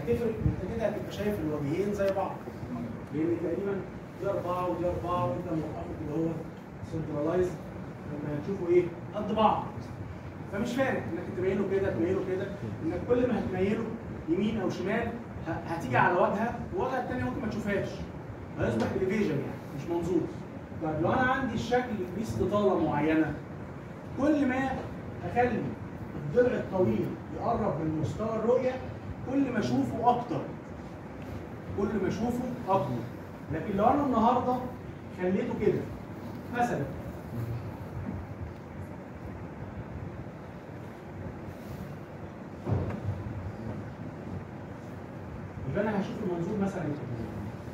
هتفرق انت كده هتبقى شايف الوجهين زي بعض لان تقريبا دي اربعه ودي اربعه وانت موقفه كده هو سنترلايز لما هتشوفوا ايه قد بعض فمش فارق انك تميله كده تميله كده انك كل ما هتميله يمين او شمال ه- هتيجي على واجهه والواجهه الثانيه ممكن ما تشوفهاش هيصبح الفيجن يعني مش منظور طيب لو انا عندي الشكل ليه استطاله معينه كل ما اخلي الضلع الطويل يقرب من مستوى الرؤيه كل ما اشوفه اكتر كل ما اشوفه اكتر لكن لو انا النهارده خليته كده مثلا يبقى انا هشوف المنظور مثلا كده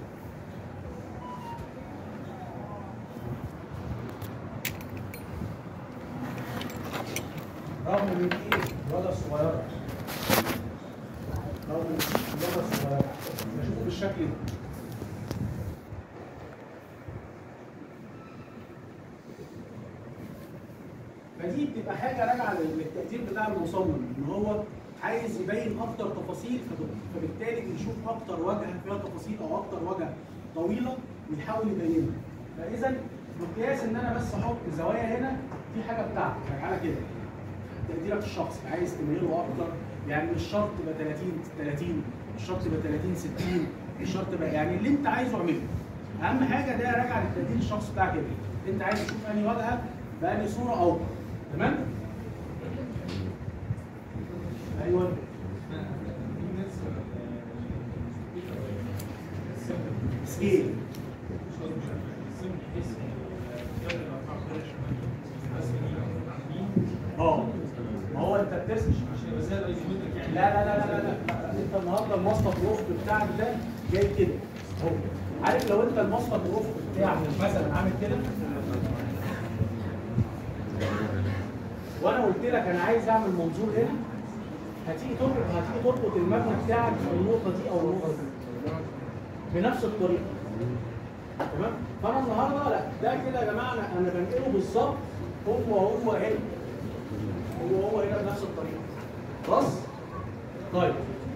رغم ان دي الوضع الصغيره رغم ان دي الوضع الصغيره بشوفه بالشكل ده فدي بتبقى حاجه راجعه للتقدير بتاع المصمم ان هو عايز يبين اكتر تفاصيل فب- فبالتالي بيشوف اكتر واجهه فيها تفاصيل او اكتر واجهه طويله ويحاول يبينها فاذا مقياس ان انا بس احط زوايا هنا دي حاجه بتاعتك راجعه كده تقديرك الشخصي عايز تميله اكتر يعني مش شرط تبقى 30 30 مش شرط تبقى 30 60 مش شرط تبقى يعني اللي انت عايزه اعمله اهم حاجه ده راجع للتقدير الشخصي بتاعك انت انت عايز تشوف انهي واجهه بانهي صوره اوضح تمام ايوه سكيل اه ما هو انت بتسمع لا لا لا لا لا لا انت النهارده المصنف الافق بتاعك ده جاي كده اهو عارف لو انت المصنف الافق بتاعك مثلا عامل كده وانا قلت لك انا عايز اعمل منظور هنا هتيجي تربط هتيجي تربط المبنى بتاعك في النقطه دي او النقطه دي بنفس الطريقه تمام فانا النهارده لا ده كده يا جماعه انا انا بنقله بالظبط هو هو هنا هو هو هنا بنفس الطريقه خلاص طيب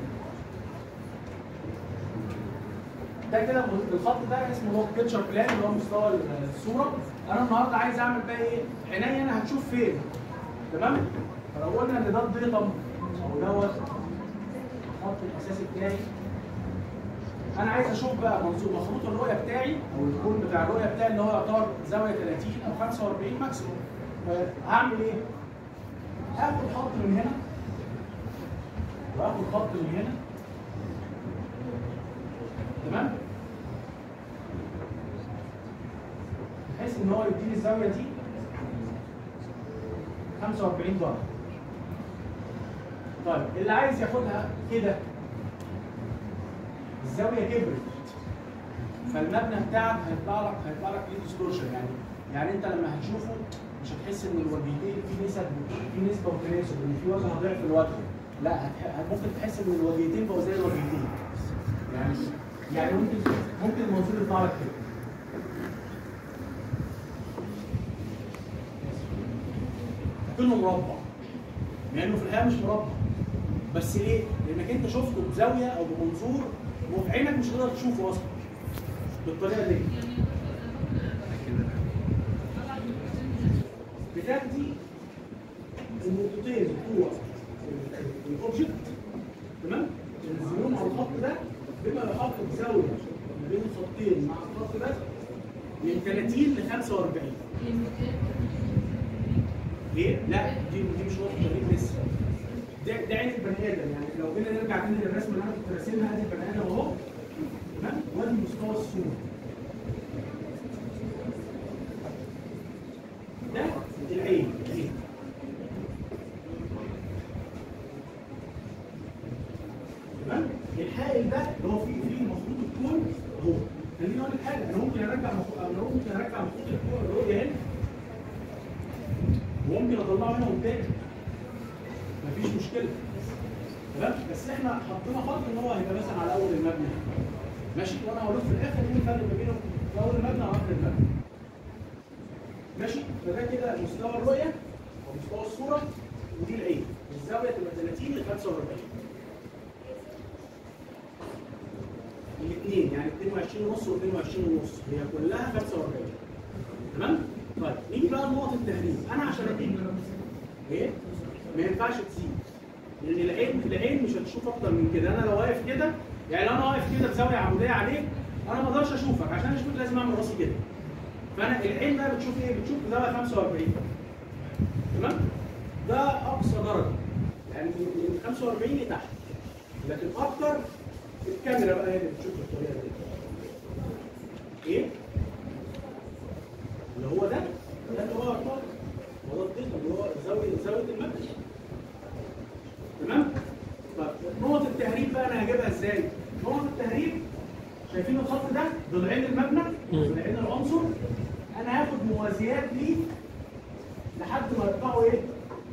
ده كده الخط ده اسمه هو بيكتشر بلان اللي هو مستوى الصوره انا النهارده عايز اعمل بقى ايه عينيا انا هتشوف فين تمام فلو قلنا ان ده الضيطم او دوت الخط الاساسي بتاعي انا عايز اشوف بقى منظور مخروط الرؤيه بتاعي او الكون بتاع الرؤيه بتاعي اللي هو يعتبر زاويه 30 او 45 ماكسيموم هعمل ايه؟ هاخد خط من هنا واخد خط من هنا تمام؟ بحيث ان هو يديني الزاويه دي 45 درجه طيب اللي عايز ياخدها كده الزاويه كبرت فالمبنى بتاعك هيطلع لك هيطلع لك ليه ديستورشن يعني يعني انت لما هتشوفه مش هتحس ان الوجهتين في نسب في نسبه وتناسب ان في وجه ضعف الوجه لا هتح- ممكن تحس ان الوجهتين بقوا زي الوجهتين يعني يعني ممكن ممكن المنظور يطلع لك كده كله مربع لانه في الحقيقه مش مربع بس ليه؟ لانك انت شفته بزاويه او بمنظور وفي عينك مش هتقدر تشوفه اصلا بالطريقه دي بتاخدي النقطتين بتوع الاوبجكت تمام؟ تنزلهم على الخط ده بما يحقق زاويه ما بين الخطين مع الخط ده من 30 ل 45 ليه؟ لا دي دي مش نقطه تقريب لسه ده ده عين البني ادم يعني لو جينا نرجع تاني للرسمه اللي انا كنت راسمها ادي البني ادم اهو تمام وادي مستوى الصوره ده العين اهي تمام الحائل ده اللي هو فيه فيه مخطوط الكون اهو خليني اقول لك حاجه انا ممكن ارجع مخ- انا ممكن ارجع مخطوط الكون الرؤيه هنا وممكن اطلعه هنا قدام مفيش مشكله تمام بس احنا حطينا فرض ان هو هيبقى مثلا على اول المبنى ماشي وانا هقول لك في الاخر ايه الفرق ما بينهم في اول المبنى واخر المبنى ماشي فده كده مستوى الرؤيه او مستوى الصوره ودي العين الزاويه تبقى 30 ل 45 الاثنين يعني 22 ونص و22 ونص هي كلها 45 تمام؟ طيب نيجي بقى لنقطة التهريب انا عشان اديك ايه؟ ما ينفعش تزيد لان العين العين مش هتشوف اكتر من كده انا لو واقف كده يعني لو انا واقف كده بزاويه عموديه عليك انا ما اقدرش اشوفك عشان اشوفك لازم اعمل راسي كده فانا العين بقى بتشوف ايه؟ بتشوف بزاويه 45 تمام؟ ده اقصى درجه يعني من 45 لتحت لكن اكتر الكاميرا بقى هي اللي بتشوف الطريقه دي ايه؟ اللي هو ده ده اللي هو يعتبر هو ده الضغط اللي هو زاويه زاويه المبنى تمام؟ طب نقط التهريب بقى انا هجيبها ازاي؟ نقط التهريب شايفين الخط ده ضلعين المبنى ضلعين العنصر انا هاخد موازيات ليه لحد ما يطلعوا ايه؟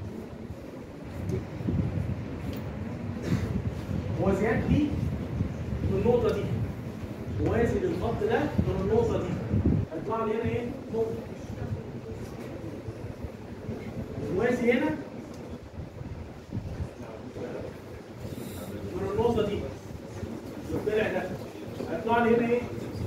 موازيات ليه من النقطة دي موازي للخط ده من النقطة دي هيطلع لي هنا ايه؟ نقطة موازي هنا من النقطة دي الضلع ده هيطلع لي هنا ايه؟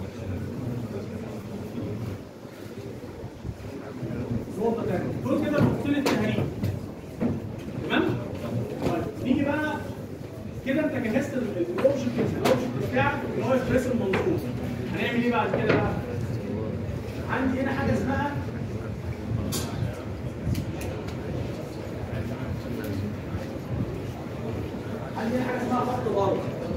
نقطة تانية دول كده نقطتين التهريب تمام؟ طيب نيجي بقى كده انت جهزت الاوبجكت الاوبجكت بتاعك اللي هو يفرس المنظور هنعمل ايه بعد كده بقى؟ عندي هنا حاجه اسمها عندي هنا حاجه اسمها خط ضرب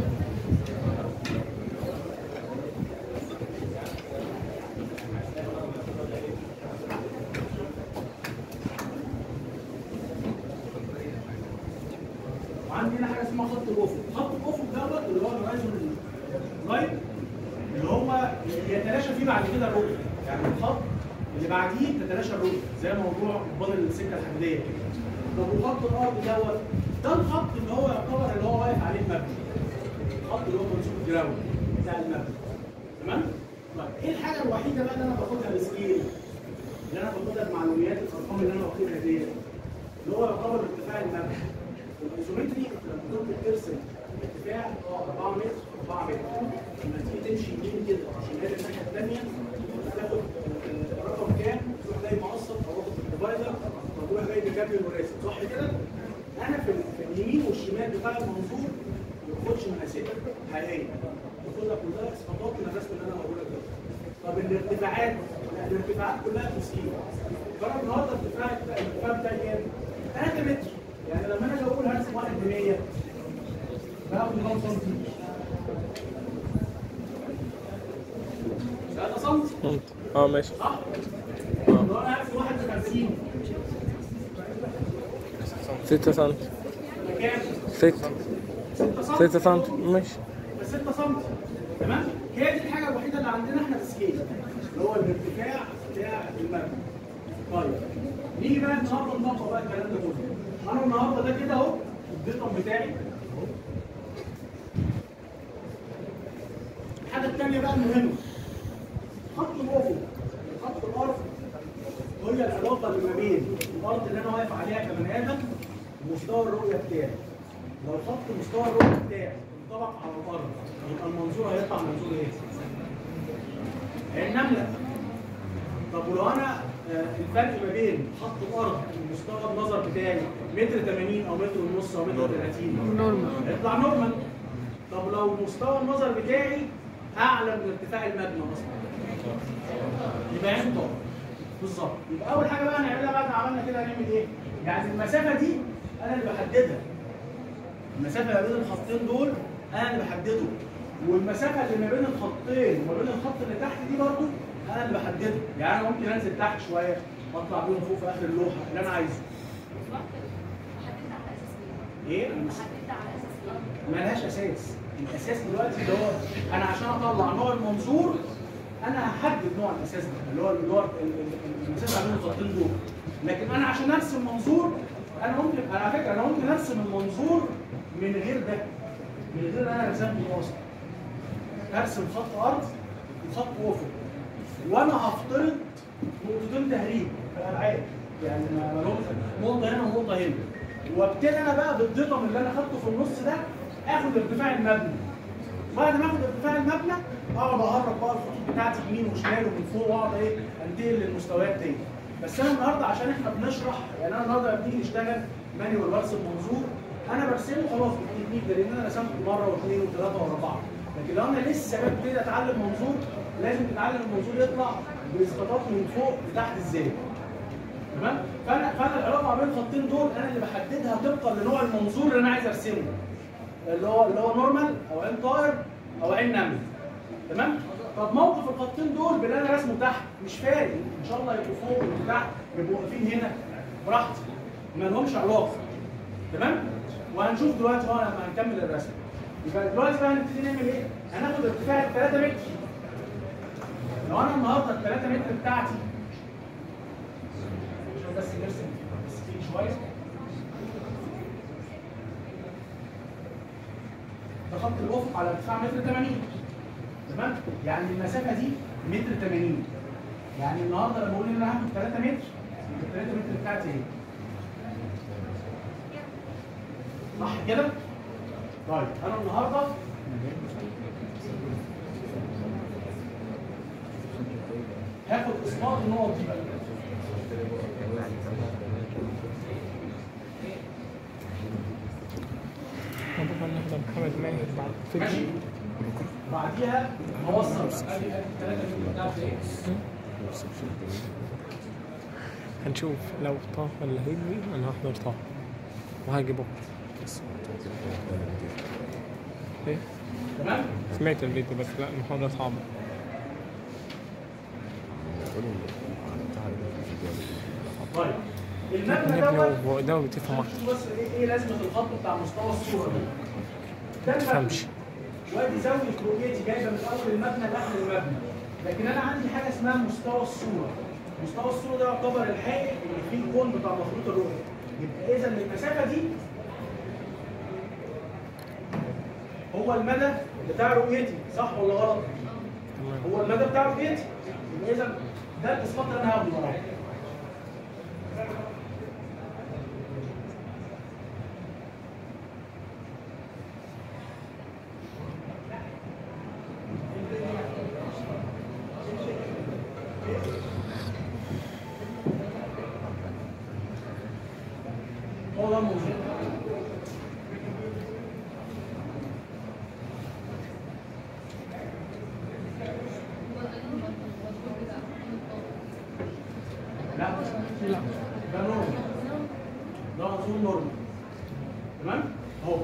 وعندي هنا حاجه اسمها خط الافق، خط الافق دوت اللي هو الهورايزون لاين اللي هو يتلاشى فيه بعد كده الرؤيه، يعني الخط اللي بعديه تتلاشى الرؤيه زي موضوع بطل السكه الحديديه كده. طب وخط الارض دوت ده الخط اللي هو يعتبر اللي هو واقف عليه المبنى. الخط اللي هو منسوب الجراوند بتاع المبنى. تمام؟ طيب ايه الحاجه الوحيده بقى اللي انا باخدها بالسكيل؟ اللي انا باخدها بمعلوميات الارقام اللي انا واخدها ديت اللي هو يعتبر ارتفاع المبنى. الايزومتري لما كنت بترسم ارتفاع 4 متر 4 متر لما تيجي تمشي يمين كده شمال الناحيه الثانيه تاخد رقم كام تروح جاي مقسط او واخد الديفايدر وتروح جاي مكمل وراسم صح كده؟ انا في, في اليمين والشمال بتاع المنظور ما باخدش مقاسات حقيقيه باخدها كلها اسقاطات من الرسم اللي انا بقوله لك ده طب الارتفاعات لا الارتفاعات كلها تسكين فانا النهارده ارتفاع الارتفاع بتاعي كام؟ 3 متر يعني لما انا اجي اقول هرسم واحد ب 100 باخد كام سنتي؟ 3 سنتي اه ماشي صح؟ لو انا هرسم واحد ب 50 ستة سنتي كام؟ ستة 6 سم ستة سنتي ماشي 6 سم تمام؟ هي دي الحاجه الوحيده اللي عندنا احنا في السكيل اللي هو الارتفاع بتاع المبنى طيب نيجي بقى النهارده نطبق بقى الكلام ده كله انا النهارده ده كده اهو الديتم بتاعي اهو الحاجه الثانيه بقى المهمه خط الافق خط الارض هي العلاقه اللي ما بين الارض اللي انا واقف عليها كبني ادم ومستوى الرؤيه بتاعي لو خط مستوى الرؤيه بتاعي انطبق على الارض يبقى المنظور هيطلع منظور ايه؟ النمله طب ولو انا آه، الفرق ما بين خط الارض ومستوى النظر بتاعي متر 80 او متر ونص او متر 30 نورمال هيطلع نورمال طب لو مستوى النظر بتاعي اعلى من ارتفاع المبنى اصلا يبقى عين طار بالظبط يبقى اول حاجه بقى هنعملها بعد ما عملنا كده هنعمل ايه؟ يعني المسافه دي انا اللي بحددها المسافه ما بين الخطين دول انا اللي بحدده والمسافه اللي ما بين الخطين وما بين الخط اللي تحت دي برضو انا اللي بحدده يعني انا ممكن انزل تحت شويه واطلع بيهم فوق في اخر اللوحه اللي انا عايزه ايه؟ حددت على اساس ايه؟ ملهاش اساس الاساس دلوقتي اللي هو انا عشان اطلع نوع المنظور انا هحدد نوع الاساس ده اللي هو اللي هو ال- ال- المسافه ما بين الخطين دول لكن انا عشان ارسم منظور انا ممكن على فكره انا ممكن ارسم المنظور من غير ده من غير انا رسمته اصلا ارسم خط ارض وخط افق وانا هفترض نقطتين تهريب في الالعاب يعني ما ما لهمش نقطه هنا ونقطه هنا وابتدي انا بقى بالضغم اللي انا خدته في النص ده اخد ارتفاع المبنى بعد ما اخد ارتفاع المبنى اقعد اقرب بقى الخطوط بتاعتي يمين وشمال ومن فوق واقعد ايه انتقل للمستويات دي بس انا النهارده عشان احنا بنشرح يعني انا النهارده لما بنيجي نشتغل مانيوال برسم منظور انا برسمه خلاص بالتكنيك ده لان انا رسمته مره واثنين وثلاثه واربعه لكن لو انا لسه ببتدي اتعلم منظور لازم تتعلم المنظور يطلع باسقاطات من فوق لتحت ازاي تمام فانا فانا العلاقه ما بين الخطين دول انا اللي بحددها طبقا لنوع المنظور اللي انا عايز ارسمه اللي هو اللي هو نورمال او عين طائر او عين نمل تمام طب موقف الخطين دول باللي انا راسمه تحت مش فارق ان شاء الله يبقوا فوق ويبقوا تحت يبقوا واقفين هنا براحتي ما لهمش علاقه تمام وهنشوف دلوقتي بقى لما هنكمل الرسم يبقى دلوقتي بقى هنبتدي نعمل ايه؟ هناخد ارتفاع ال 3 متر لو انا النهارده ال 3 متر بتاعتي عشان بس نرسم سكين شويه ده خط الافق على ارتفاع متر 80 تمام يعني المسافه دي متر 80 يعني النهارده لما بقول ان انا هاخد 3 متر ال 3 متر بتاعتي ايه؟ صح كده؟ طيب انا النهارده هاخد اسقاط النقط دي بقى طبعا نحضر محمد ماهر بعد ماشي فيديو بعديها هوصل بقى ادي ادي 3 متر بتاعتي ايه؟ هنشوف لو طه ولا هيجي انا هحضر طه وهاجي بكره بس ايه تمام؟ سمعت الفيديو بس لا المحاضرة صعبة طيب المبنى نبني دوت وده بتفهم اكتر شوف بس ايه ايه لازمه الخط بتاع مستوى الصوره دي ده المبنى تفهمش وادي زاويه رؤيتي جايبه من اول المبنى لاخر المبنى لكن انا عندي حاجه اسمها مستوى الصوره مستوى الصوره ده يعتبر الحائط اللي فيه الكون بتاع مخروط الرؤيه يبقى اذا المسافه دي هو المدى بتاع رؤيتي صح ولا غلط؟ تمام هو المدى بتاع رؤيتي يبقى اذا ده الاسقاط اللي انا هاخده وراه هو ده الموضوع لا لا ده نورمال ده منظور نورمال تمام اهو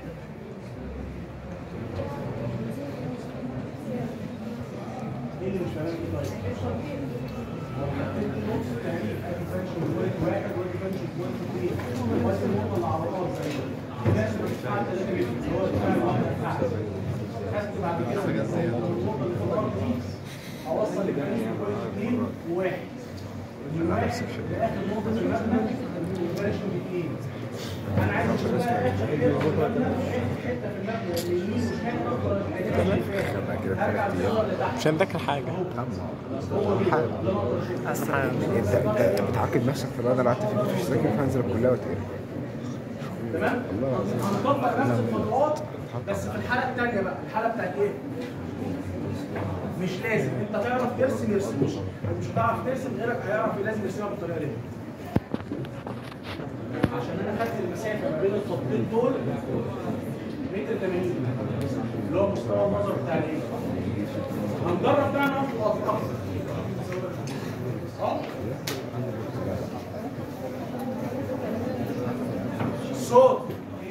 ايه اللي مش فاهم ايه طيب؟ لو حطيت نقطة التعريف ادي فانكشن بوينت واحد وادي فانكشن بوينت اثنين وادي النقطة اللي على الراس زي ده لازم ارتفاع 3 متر اللي هو ارتفاع الواحدة بتاعتي خدت بعد كده من النقطة اللي في الارض دي اوصل لفانكشن بوينت اثنين وواحد من واحد لاخر نقطة في المبنى فانكشن اثنين انا عايز اشوف بقى اخر حته في المبنى حته في المبنى اليمين وشمال اكتر الحاجات اللي فاتت هرجع بالصور لتحت مش هنذاكر حاجة هو كده ده اللي اقدر اشوفه انت انت بتعاقد نفسك في الوضع اللي قعدت فيه مش ذاكر فانزل الكليه وتقرا تمام هنطبق نفس الخطوات بس في الحاله الثانيه بقى الحاله بتاعت ايه مش لازم انت تعرف ترسم ارسم مش مش هتعرف ترسم غيرك هيعرف لازم يرسمها بالطريقه دي عشان انا خدت المسافه ما بين الخطين دول متر 80 اللي هو مستوى النظر بتاع الايه هنجرب بقى ناخد اكتر اه الصوت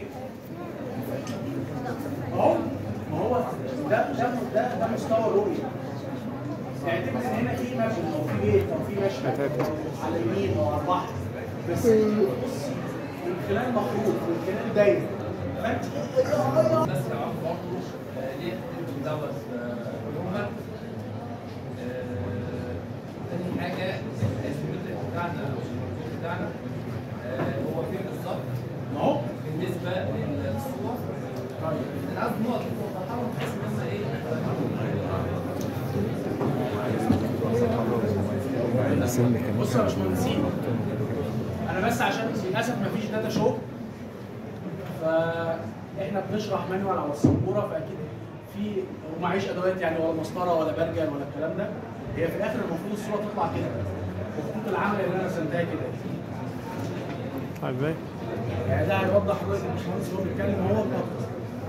اهو ما هو ده ده ده ده مستوى الرؤيه اعتبر ان هنا في مبنى او في بيت او في مشهد على اليمين او على البحر بس بص من خلال مخروط من خلال دايره فانت بس يعرف برضه ليه دوت عموما تاني حاجه الاسم بتاعنا او الشغل بتاعنا آه، هو فين بالظبط ما هو بالنسبه للصور انا عايز نقط بحاول بحيث ان هم ايه سن كمان بص يا باشمهندسين انا بس عشان للاسف مفيش داتا شو فاحنا بنشرح مانوال على السبوره فاكيد في ومعيش ادوات يعني ولا مسطره ولا برجل ولا الكلام ده هي في الاخر المفروض الصوره تطلع كده وخطوط العمل اللي انا رسمتها كده طيب ايه يعني ده هيوضح رؤيه الباشمهندس وهو بيتكلم هو القطر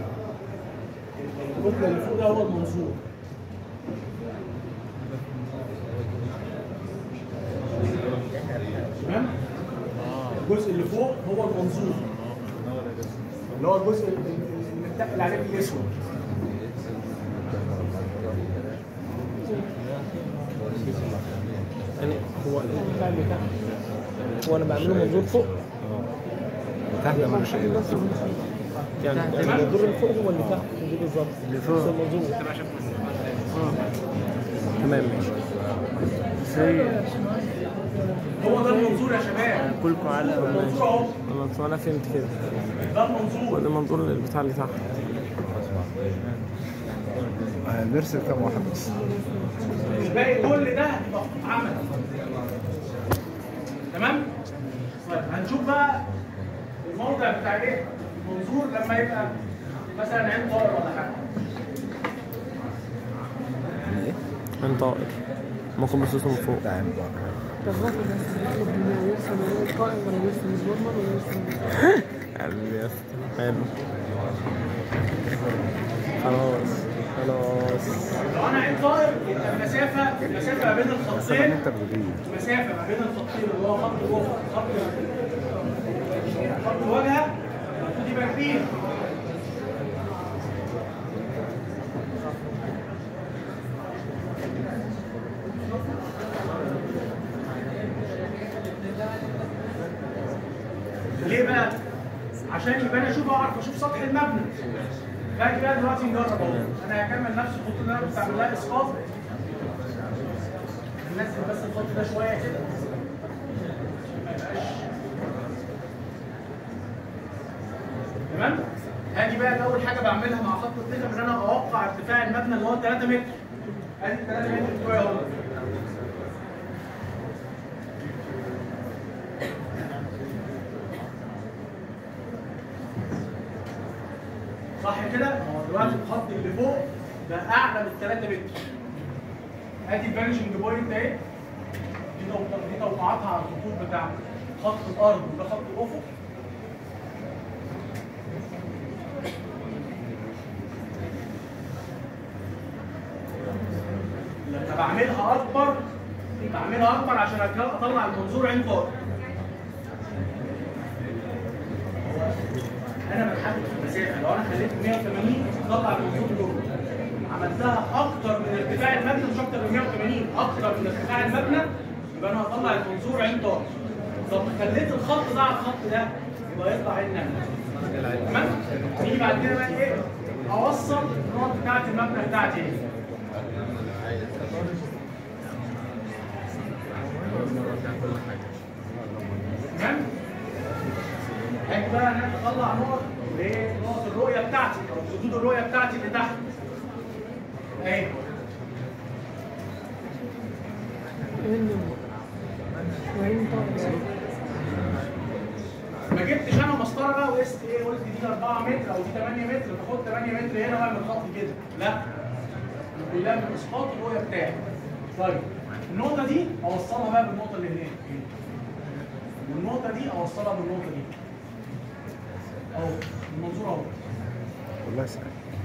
الكتله اللي فوق ده هو المنظور تمام الجزء اللي فوق هو المنظور اللي هو الجزء اللي اللي متقل عليه بالاسود يعني هو البتاع اللي تحت هو انا بعمله منظور فوق تحت ملوش ايه يعني المنظور اللي فوق هو اللي تحت دي بالظبط اللي فوق المنظور اه تمام ماشي هو ده المنظور يا شباب كلكم على المنظور اهو خلاص انا فهمت كده ده المنظور وده منظور البتاع اللي تحت نرسم كام واحد بس الباقي كل ده هتبقى عمل تمام؟ طيب هنشوف بقى الموضع بتاع ايه؟ المنظور لما يبقى مثلا عين طائر ولا حاجه عين طائر ممكن بصوصه من فوق تعال بقى قلبي يا اسطى حلو خلاص خلاص لو انا عين طائر يبقى المسافه المسافه ما بين مثلا الخطين انت بتغيب المسافه ما بين الخطين اللي هو خط الافق خط خط الواجهه المفروض يبقى كبير ليه بقى؟ عشان يبقى انا اشوف اعرف اشوف سطح المبنى. باجي بقى دلوقتي نجرب اهو انا هكمل نفس الخطوط اللي انا كنت بعمل لها اسقاط ننزل بس الخط ده شويه كده ما يبقاش تمام هاجي بقى اول حاجه بعملها مع خط القدم ان انا اوقع ارتفاع المبنى اللي هو 3 متر ادي 3 متر بتوعي اهو صح كده؟ هو دلوقتي الخط اللي فوق ده اعلى من 3 متر ادي الفانشنج بوينت اهي دي توقع- دي توقعاتها على الخطوط بتاع خط الارض وده خط الافق لما بعملها اكبر بعملها اكبر عشان أك- اطلع المنظور عين طائر انا بتحدد في المسافه لو انا خليت 180 اطلع المنظور جوه عملتها اكتر من ارتفاع المبنى مش اكتر من 180 اكتر من ارتفاع المبنى يبقى انا هطلع المنظور عين طائر طب خليت الخط ده على الخط ده يبقى يطلع عين نمله تمام نيجي بعد كده بقى ايه اوصل النقط بتاعت المبنى بتاعتي ايه تمام هاجي بقى انا اطلع نقط ايه نقط الرؤيه بتاعتي او خطوط الرؤيه بتاعتي اللي تحت اهي ما جبتش انا مسطره بقى وقست ايه قلت دي 4 متر او دي 8 متر فاخد 8 متر هنا واعمل خط كده لا كلها من اسقاط الرؤيه بتاعي طيب النقطه دي اوصلها بقى بالنقطه اللي هناك والنقطه دي اوصلها بالنقطه دي اهو المنظور اهو والله سهل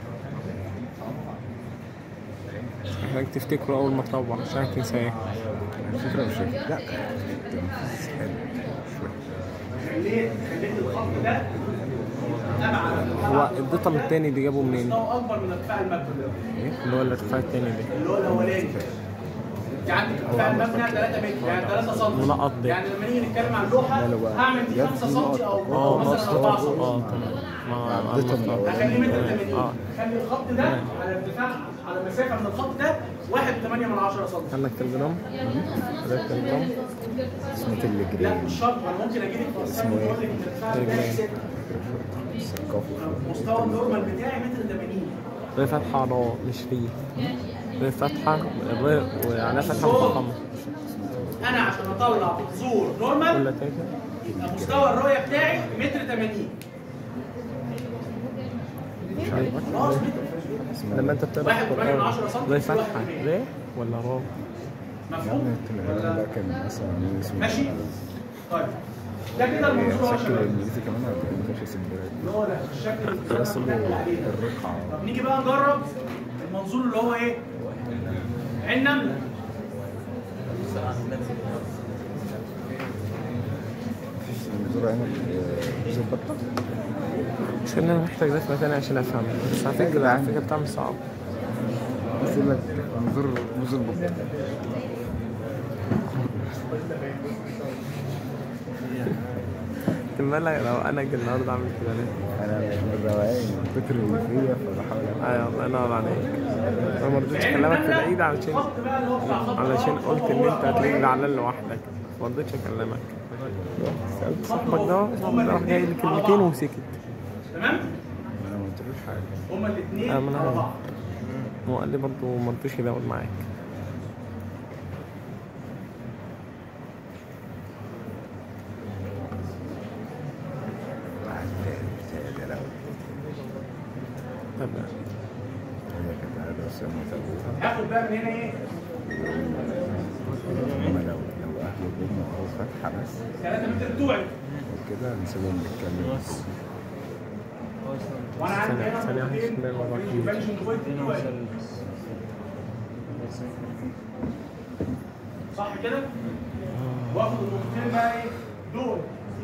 محتاج تفتكروا اول ما تروح عشان تنساه الفكرة مش هيك. لا تنفيذ حلو مش وحش خليت خليت الخط ده ابعد هو الديتم التاني دي جابه منين؟ مستوى اكبر من ارتفاع المبنى اللي هو الارتفاع التاني ده اللي هو الاولاني انت عندك ارتفاع المبنى 3 متر يعني 3 سم منقط ده. يعني لما نيجي نتكلم عن اللوحه لا، لا بقى. هعمل دي يد 5 دي سم نقط. او اه أو مثلا 4 سم اه تمام ما ما- عدتهم ما- الأول. هخليه متر 80 اه خلي الخط ده على ارتفاع على مسافه من الخط ده 1.8 من 10 سم عندك تلجرام؟ عندك تلجرام؟ اسمه لا تلجرام مش شرط انا ممكن اجي لك في اسمه الاسايمنت ايه؟ واقول لك ان الارتفاع بتاعي 6 ثقافة مستوى النورمال بتاعي متر 80 ري فتحة را مش في ري فتحة ري وعلى فتحة مفخمة انا عشان اطلع منظور نورمال كل تاجة يبقى مستوى الرؤيه بتاعي متر 80 مش عارف خلاص اسمه لما انت بتقرا واحد وثمانية من القرآن عشرة سم زي في واحد فتحة في المية. ليه ولا راو يا مفهوم؟ ابني التليجرام ده كان مثلا اسمه ماشي طيب ده كده المنظور يا شكل شباب الانجليزي كمان ولا ما كانش السبريت اللي هو ده الشكل اللي انا رسم بنقل عليه ده. الرقعة طب نيجي بقى نجرب المنظور اللي هو ايه؟ عين نملة منظور عينك آه، جوز البطة مش ان انا محتاج ذاكرة تاني عشان افهم بس على فكرة على فكرة بتعمل صعب بس يقول لك منظور جوز البطة تمالك لو انا اجي النهارده اعمل كده ليه؟ انا مش من الروقان من كتر اللي فيا فبحاول أعمل. ايوه الله ينور عليك انا ما رضيتش اكلمك في العيد علشان خط بقى اللي هو بتاع خط علشان الأرض، قلت ان هو انت هو هتلاقيني هو. زعلان لوحدك ما رضيتش اكلمك سالت صاحبك ده صاحبك ده راح جاي لي كلمتين وسكت تمام؟ انا ما قلتلوش حاجة هما الاثنين آه، ما أنا على عارف. بعض هو قال لي برضه ما رضيتش كده اقعد معاك طب هي كانت قاعدة بس أنا متابعة. هاخد بقى من هنا ايه؟ هما لو لو أهل الأم أو فاتحة بس 3 متر بتوعي وكده نسيبهم نتكلم وانا عندي ثانية- هنا ثانية واحدة، نقطتين بسم الله الرحمن الرحيم. الفانكشن بوينت بتوعي صح كده؟ واخد النقطتين بقى ايه؟ دول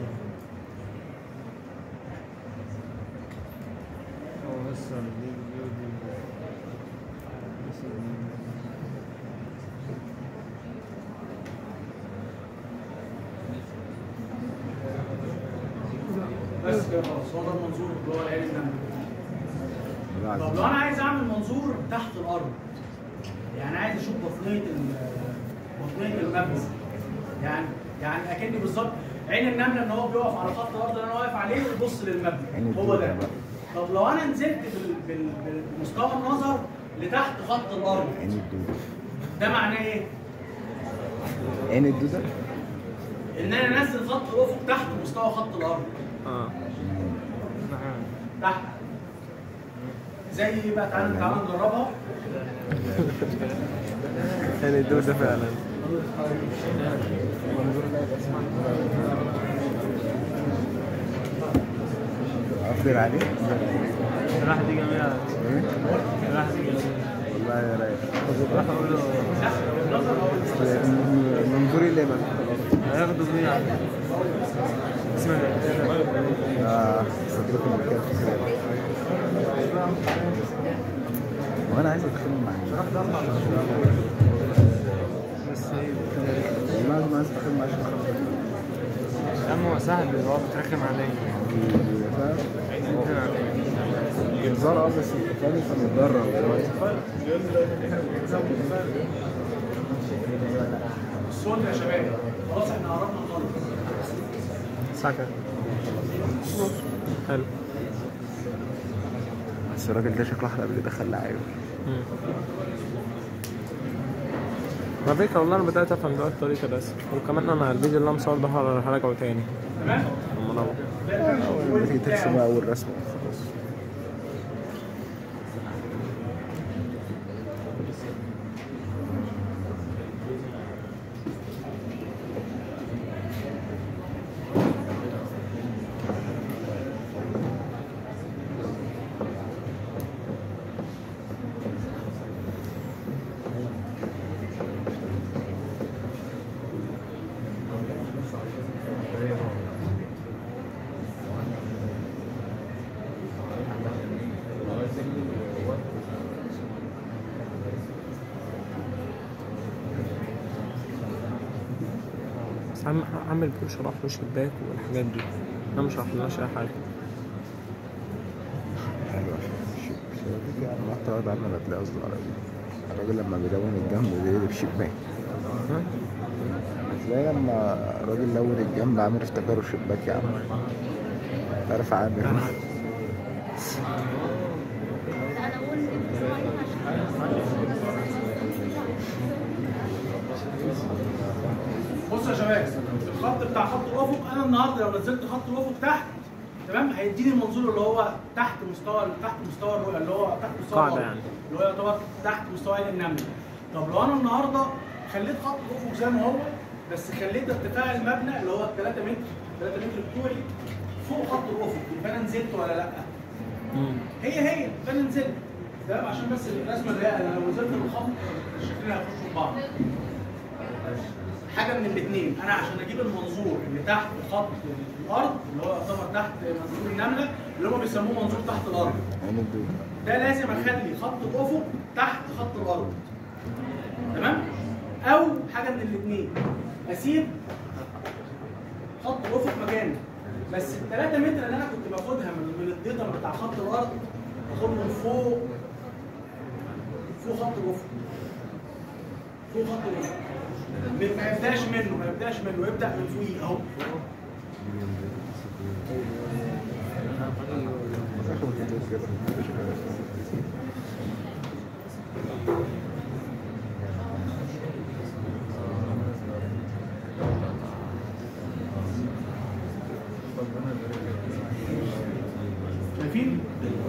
بس كده خلاص هو ده المنظور اللي هو العين النمل طب لو انا عايز اعمل منظور تحت الارض يعني عايز اشوف بطنيه ال- بطنيه المبنى يعني يعني اكني بالظبط عين النمله ان هو بيقف على خط الارض اللي انا واقف عليه ويبص عين للمبنى هو الدودة ده بقى. طب لو انا نزلت بال- بال- بال- بمستوى النظر لتحت خط الارض عين الدودة ده معناه ايه؟ عين الدودة ان انا انزل خط الافق تحت مستوى خط الارض اه تحت زي ايه بقى تعالى تعالى نجربها يعني الدودة فعلا أقدر عليه راح دي جميلة إيه؟ راح دي جميلة والله يا رايق راح اقول له منظوري اللي بقى هياخدوا جميلة اسمها اه صديقي اللي كان في كده وانا عايز اتكلم معاه بس هي والله ما عايز اتكلم معاه عشان خاطر يا عم هو سهل هو بترخم عليا فاهم ممكن عليا هزار اه بس انت فاهم فنتدرب دلوقتي الصوت يا شباب خلاص احنا قربنا خالص سكت حلو بس الراجل ده شكله احلى اللي دخل لعيب مم. على فكرة والله أنا بدأت أفهم دلوقتي الطريقة بس وكمان أنا الفيديو اللي أنا مصور ده هراجعه تاني تمام لما أروح لما تيجي ترسم اول رسمه خلاص بس عم عامل بيقول شرح له شباك والحاجات دي أنا مش شرحلناش أي حاجة حلوة شبابيك يعني رحت اقعد عنها هتلاقي قصده عربي الراجل لما بيلون الجنب بيقلب شباك ها؟ هتلاقي لما الراجل لون الجنب عامل افتكره شباك يا عم تعرف عامر بص يا شباب الخط بتاع خط الافق انا النهارده لو نزلت خط الافق تحت تمام هيديني المنظور اللي هو تحت مستوى تحت مستوى الرؤيه اللي هو تحت مستوى قاعدة الأرض. يعني. اللي هو يعتبر تحت مستوى عين النمل طب لو انا النهارده خليت خط الافق زي ما هو بس خليت ارتفاع المبنى اللي هو 3 متر 3 متر بتوعي فوق خط الافق يبقى انا نزلت ولا لا؟ هي هي فانا نزلت تمام عشان بس الرسمه اللي هي انا لو نزلت بالخط الشكلين هيخشوا في بعض حاجه من الاثنين انا عشان اجيب المنظور اللي تحت خط الارض اللي هو يعتبر تحت منظور النمله اللي هم بيسموه منظور تحت الارض عين الدود ده لازم اخلي خط الافق تحت خط الارض تمام او حاجه من الاثنين اسيب خط الافق مكانه بس ال 3 متر اللي انا كنت باخدها من من الديتر بتاع خط الارض باخدهم فوق فوق خط الافق فوق خط الافق ما يبداش منه ما يبداش منه يبدا من فوقيه اهو داخل في الدود كده مفيش حاجة. شايفين